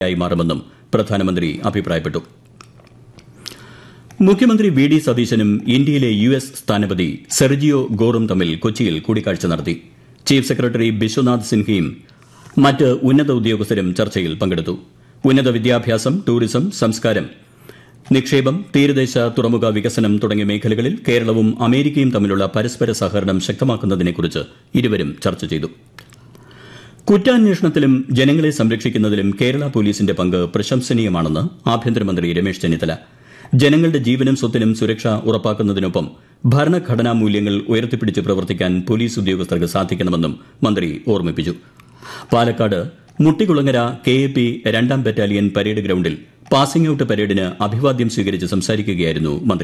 ായി മാറുമെന്നും പ്രധാനമന്ത്രി അഭിപ്രായപ്പെട്ടു മുഖ്യമന്ത്രി വി ഡി സതീശനും ഇന്ത്യയിലെ യു എസ് സ്ഥാനപതി സെർജിയോ ഗോറും തമ്മിൽ കൊച്ചിയിൽ കൂടിക്കാഴ്ച നടത്തി ചീഫ് സെക്രട്ടറി ബിശ്വനാഥ് സിൻഹയും മറ്റ് ഉന്നത ഉദ്യോഗസ്ഥരും ചർച്ചയിൽ പങ്കെടുത്തു ഉന്നത വിദ്യാഭ്യാസം ടൂറിസം സംസ്കാരം നിക്ഷേപം തീരദേശ തുറമുഖ വികസനം തുടങ്ങിയ മേഖലകളിൽ കേരളവും അമേരിക്കയും തമ്മിലുള്ള പരസ്പര സഹകരണം ശക്തമാക്കുന്നതിനെക്കുറിച്ച് ഇരുവരും ചർച്ച ചെയ്തു കുറ്റാന്വേഷണത്തിലും ജനങ്ങളെ സംരക്ഷിക്കുന്നതിലും കേരള പോലീസിന്റെ പങ്ക് പ്രശംസനീയമാണെന്ന് ആഭ്യന്തരമന്ത്രി രമേശ് ചെന്നിത്തല ജനങ്ങളുടെ ജീവനും സ്വത്തിനും സുരക്ഷ ഉറപ്പാക്കുന്നതിനൊപ്പം ഭരണഘടനാ മൂല്യങ്ങൾ ഉയർത്തിപ്പിടിച്ച് പ്രവർത്തിക്കാൻ പോലീസ് ഉദ്യോഗസ്ഥർക്ക് സാധിക്കണമെന്നും മന്ത്രി ഓർമ്മിപ്പിച്ചു Palakkad Muttikulangara K A P രണ്ടാം ബറ്റാലിയൻ പരേഡ് ഗ്രൌണ്ടിൽ പാസിംഗ് ഔട്ട് പരേഡിന് അഭിവാദ്യം സ്വീകരിച്ച് സംസാരിക്കുകയായിരുന്നു മന്ത്രി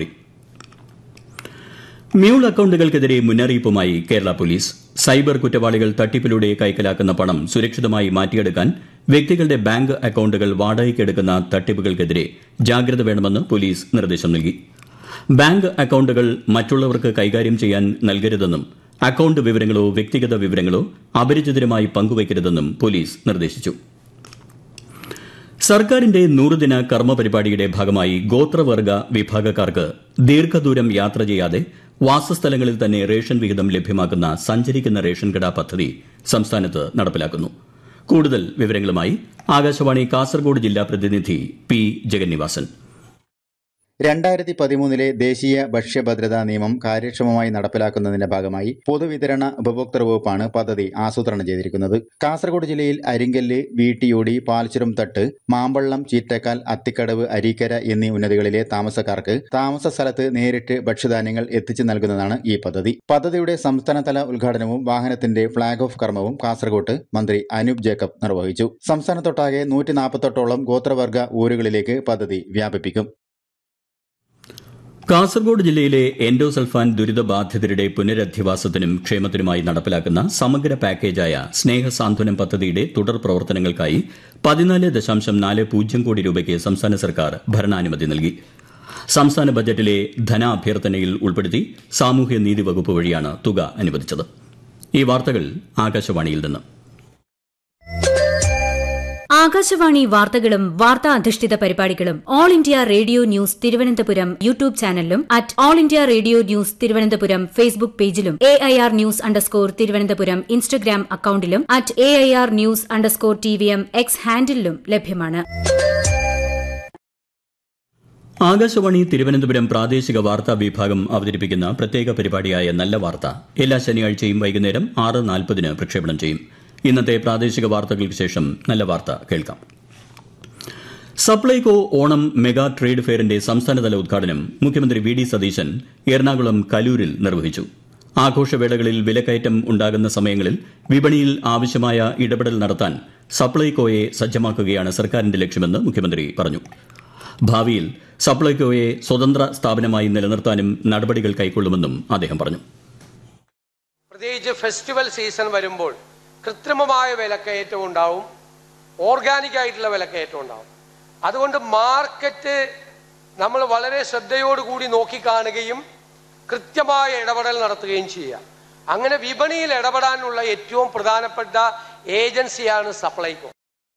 മ്യൂൾ അക്കൌണ്ടുകൾക്കെതിരെ മുന്നറിയിപ്പുമായി കേരള പോലീസ് സൈബർ കുറ്റവാളികൾ തട്ടിപ്പിലൂടെ കൈക്കലാക്കുന്ന പണം സുരക്ഷിതമായി മാറ്റിയെടുക്കാൻ വ്യക്തികളുടെ ബാങ്ക് അക്കൌണ്ടുകൾ വാടകയ്ക്കെടുക്കുന്ന തട്ടിപ്പുകൾക്കെതിരെ ജാഗ്രത വേണമെന്ന് പോലീസ് നിർദ്ദേശം നൽകി ബാങ്ക് അക്കൌണ്ടുകൾ മറ്റുള്ളവർക്ക് കൈകാര്യം ചെയ്യാൻ നൽകരുതെന്നും അക്കൌണ്ട് വിവരങ്ങളോ വ്യക്തിഗത വിവരങ്ങളോ അപരിചിതരുമായി പങ്കുവയ്ക്കരുതെന്നും പോലീസ് നിർദ്ദേശിച്ചു സർക്കാരിന്റെ നൂറുദിന കർമ്മ പരിപാടിയുടെ ഭാഗമായി ഗോത്രവർഗ വിഭാഗക്കാർക്ക് ദീർഘദൂരം യാത്ര ചെയ്യാതെ വാസസ്ഥലങ്ങളിൽ തന്നെ റേഷൻ വിഹിതം ലഭ്യമാക്കുന്ന സഞ്ചരിക്കുന്ന റേഷൻ കട പദ്ധതി സംസ്ഥാനത്ത് നടപ്പിലാക്കുന്നു കൂടുതൽ വിവരങ്ങളുമായി ആകാശവാണി കാസർഗോഡ് ജില്ലാ പ്രതിനിധി പി ജഗന്നിവാസൻ രണ്ടായിരത്തി പതിമൂന്നിലെ ദേശീയ ഭക്ഷ്യഭദ്രതാ നിയമം കാര്യക്ഷമമായി നടപ്പിലാക്കുന്നതിന്റെ ഭാഗമായി പൊതുവിതരണ ഉപഭോക്തൃ വകുപ്പാണ് പദ്ധതി ആസൂത്രണം ചെയ്തിരിക്കുന്നത് കാസർഗോഡ് ജില്ലയിൽ അരിങ്കല്ല് വീട്ടിയോടി പാൽച്ചുരം തട്ട് മാമ്പള്ളം ചീറ്റക്കാൽ അത്തിക്കടവ് അരീക്കര എന്നീ ഉന്നതികളിലെ താമസക്കാർക്ക് താമസ സ്ഥലത്ത് നേരിട്ട് ഭക്ഷ്യധാന്യങ്ങൾ എത്തിച്ചു നൽകുന്നതാണ് ഈ പദ്ധതി പദ്ധതിയുടെ സംസ്ഥാനതല ഉദ്ഘാടനവും വാഹനത്തിന്റെ ഫ്ളാഗ് ഓഫ് കർമ്മവും കാസർഗോട്ട് മന്ത്രി അനൂപ് ജേക്കബ് നിർവഹിച്ചു സംസ്ഥാനത്തൊട്ടാകെ നൂറ്റി നാൽപ്പത്തെട്ടോളം ഗോത്രവർഗ ഊരുകളിലേക്ക് പദ്ധതി വ്യാപിപ്പിക്കും കാസർഗോഡ് ജില്ലയിലെ എൻഡോസൾഫാൻ ദുരിതബാധിതരുടെ പുനരധിവാസത്തിനും ക്ഷേമത്തിനുമായി നടപ്പിലാക്കുന്ന സമഗ്ര പാക്കേജായ സ്നേഹസാന്ത്വനം പദ്ധതിയുടെ തുടർ പ്രവർത്തനങ്ങൾക്കായി പതിനാല് ദശാംശം നാല് പൂജ്യം കോടി രൂപയ്ക്ക് സംസ്ഥാന സർക്കാർ ഭരണാനുമതി നൽകി സംസ്ഥാന ബജറ്റിലെ ധനാഭ്യർത്ഥനയിൽ ഉൾപ്പെടുത്തി സാമൂഹ്യനീതി വകുപ്പ് വഴിയാണ് തുക അനുവദിച്ചത് ഈ വാർത്തകൾ ആകാശവാണിയിൽ നിന്ന് ആകാശവാണി വാർത്തകളും വാർത്താ അധിഷ്ഠിത പരിപാടികളും all India radio news Thiruvananthapuram YouTube ചാനലിലും at all India radio news Thiruvananthapuram Facebook പേജിലും A I R news underscore Thiruvananthapuram Instagram അക്കൌണ്ടിലും at A I R news underscore T V M X ഹാൻഡിലും ലഭ്യമാണ് ആകാശവാണി തിരുവനന്തപുരം പ്രാദേശിക വാർത്താ വിഭാഗം അവതരിപ്പിക്കുന്ന പ്രത്യേക പരിപാടിയായ നല്ല വാർത്ത എല്ലാ ശനിയാഴ്ചയും വൈകുന്നേരം ആറ് നാൽപ്പതിന് പ്രക്ഷേപണം ചെയ്യും ഇന്നത്തെ പ്രാദേശിക വാർത്തകൾക്ക് ശേഷം നല്ല വാർത്ത കേൾക്കാം സപ്ലൈകോ ഓണം മെഗാ ട്രേഡ് ഫെയറിന്റെ സംസ്ഥാനതല ഉദ്ഘാടനം മുഖ്യമന്ത്രി വി ഡി സതീശൻ എറണാകുളം കലൂരിൽ നിർവഹിച്ചു ആഘോഷവേളകളിൽ വിലക്കയറ്റം ഉണ്ടാകുന്ന സമയങ്ങളിൽ വിപണിയിൽ ആവശ്യമായ ഇടപെടൽ നടത്താൻ സപ്ലൈകോയെ സജ്ജമാക്കുകയാണ് സർക്കാരിന്റെ ലക്ഷ്യമെന്ന് മുഖ്യമന്ത്രി പറഞ്ഞു ഭാവിയിൽ സപ്ലൈകോയെ സ്വതന്ത്ര സ്ഥാപനമായി നിലനിർത്താനും നടപടികൾ കൈക്കൊള്ളുമെന്നും അദ്ദേഹം പറഞ്ഞു പ്രത്യേകിച്ച് ഫെസ്റ്റിവൽ സീസൺ വരുമ്പോൾ കൃത്രിമമായ വിലക്കയറ്റം ഉണ്ടാവും ഓർഗാനിക് ആയിട്ടുള്ള വിലക്കയറ്റം ഉണ്ടാവും അതുകൊണ്ട് മാർക്കറ്റ് നമ്മൾ വളരെ ശ്രദ്ധയോടുകൂടി നോക്കിക്കാണുകയും കൃത്യമായ ഇടപെടൽ നടത്തുകയും ചെയ്യുക അങ്ങനെ വിപണിയിൽ ഇടപെടാനുള്ള ഏറ്റവും പ്രധാനപ്പെട്ട ഏജൻസിയാണ് സപ്ലൈകോ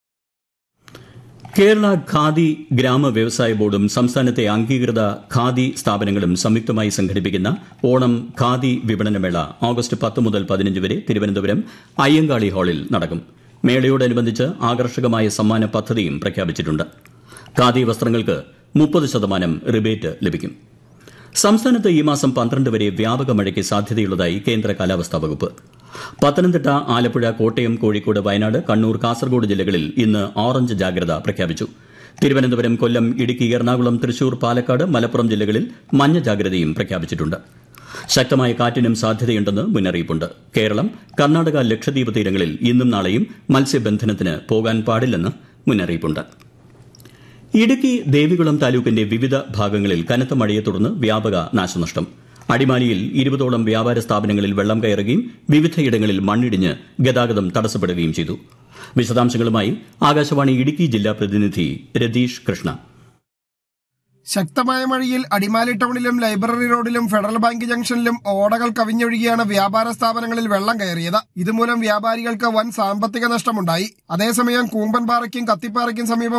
കേരള ഖാദി ഗ്രാമ വ്യവസായ ബോർഡും സംസ്ഥാനത്തെ അംഗീകൃത ഖാദി സ്ഥാപനങ്ങളും സംയുക്തമായി സംഘടിപ്പിക്കുന്ന ഓണം ഖാദി വിപണനമേള ഓഗസ്റ്റ് പത്ത് മുതൽ പതിനഞ്ച് വരെ തിരുവനന്തപുരം അയ്യങ്കാളി ഹാളിൽ നടക്കും മേളയോടനുബന്ധിച്ച് ആകർഷകമായ സമ്മാന പദ്ധതിയും പ്രഖ്യാപിച്ചിട്ടുണ്ട് ഖാദി വസ്ത്രങ്ങൾക്ക് മുപ്പത് ശതമാനം റിബേറ്റ് ലഭിക്കും സംസ്ഥാനത്ത് ഈ മാസം പന്ത്രണ്ട് വരെ വ്യാപക മഴയ്ക്ക് സാധ്യതയുള്ളതായി കേന്ദ്ര കാലാവസ്ഥാ വകുപ്പ് പത്തനംതിട്ട ആലപ്പുഴ കോട്ടയം കോഴിക്കോട് വയനാട് കണ്ണൂർ കാസർഗോഡ് ജില്ലകളിൽ ഇന്ന് ഓറഞ്ച് ജാഗ്രത പ്രഖ്യാപിച്ചു തിരുവനന്തപുരം കൊല്ലം ഇടുക്കി എറണാകുളം തൃശൂർ പാലക്കാട് മലപ്പുറം ജില്ലകളിൽ മഞ്ഞ ജാഗ്രതയും പ്രഖ്യാപിച്ചിട്ടുണ്ട് ശക്തമായ കാറ്റിനും സാധ്യതയുണ്ടെന്ന് മുന്നറിയിപ്പുണ്ട് കേരളം കർണാടക ലക്ഷദ്വീപ് തീരങ്ങളിൽ ഇന്നും നാളെയും മത്സ്യബന്ധനത്തിന് പോകാൻ പാടില്ലെന്ന് മുന്നറിയിപ്പുണ്ട് ഇടുക്കി ദേവികുളം താലൂക്കിന്റെ വിവിധ ഭാഗങ്ങളിൽ കനത്ത മഴയെ തുടർന്ന് വ്യാപക നാശനഷ്ടം അടിമാലിയിൽ ഇരുപതോളം വ്യാപാര സ്ഥാപനങ്ങളിൽ വെള്ളം കയറുകയും വിവിധയിടങ്ങളിൽ മണ്ണിടിഞ്ഞ് ഗതാഗതം തടസ്സപ്പെടുകയും ചെയ്തു വിശദാംശങ്ങളുമായി ആകാശവാണി ഇടുക്കി ജില്ലാ പ്രതിനിധി രതീഷ് കൃഷ്ണ ശക്തമായ മഴയിൽ അടിമാലി ടൗണിലും ലൈബ്രറി റോഡിലും ഫെഡറൽ ബാങ്ക് ജംഗ്ഷനിലും ഓടകൾ കവിഞ്ഞൊഴുകിയാണ് വ്യാപാര സ്ഥാപനങ്ങളിൽ വെള്ളം കയറിയത് ഇതുമൂലം വ്യാപാരികൾക്ക് വൻ സാമ്പത്തിക നഷ്ടമുണ്ടായി അതേസമയം കൂമ്പൻപാറയ്ക്കും കത്തിപ്പാറയ്ക്കും സമീപം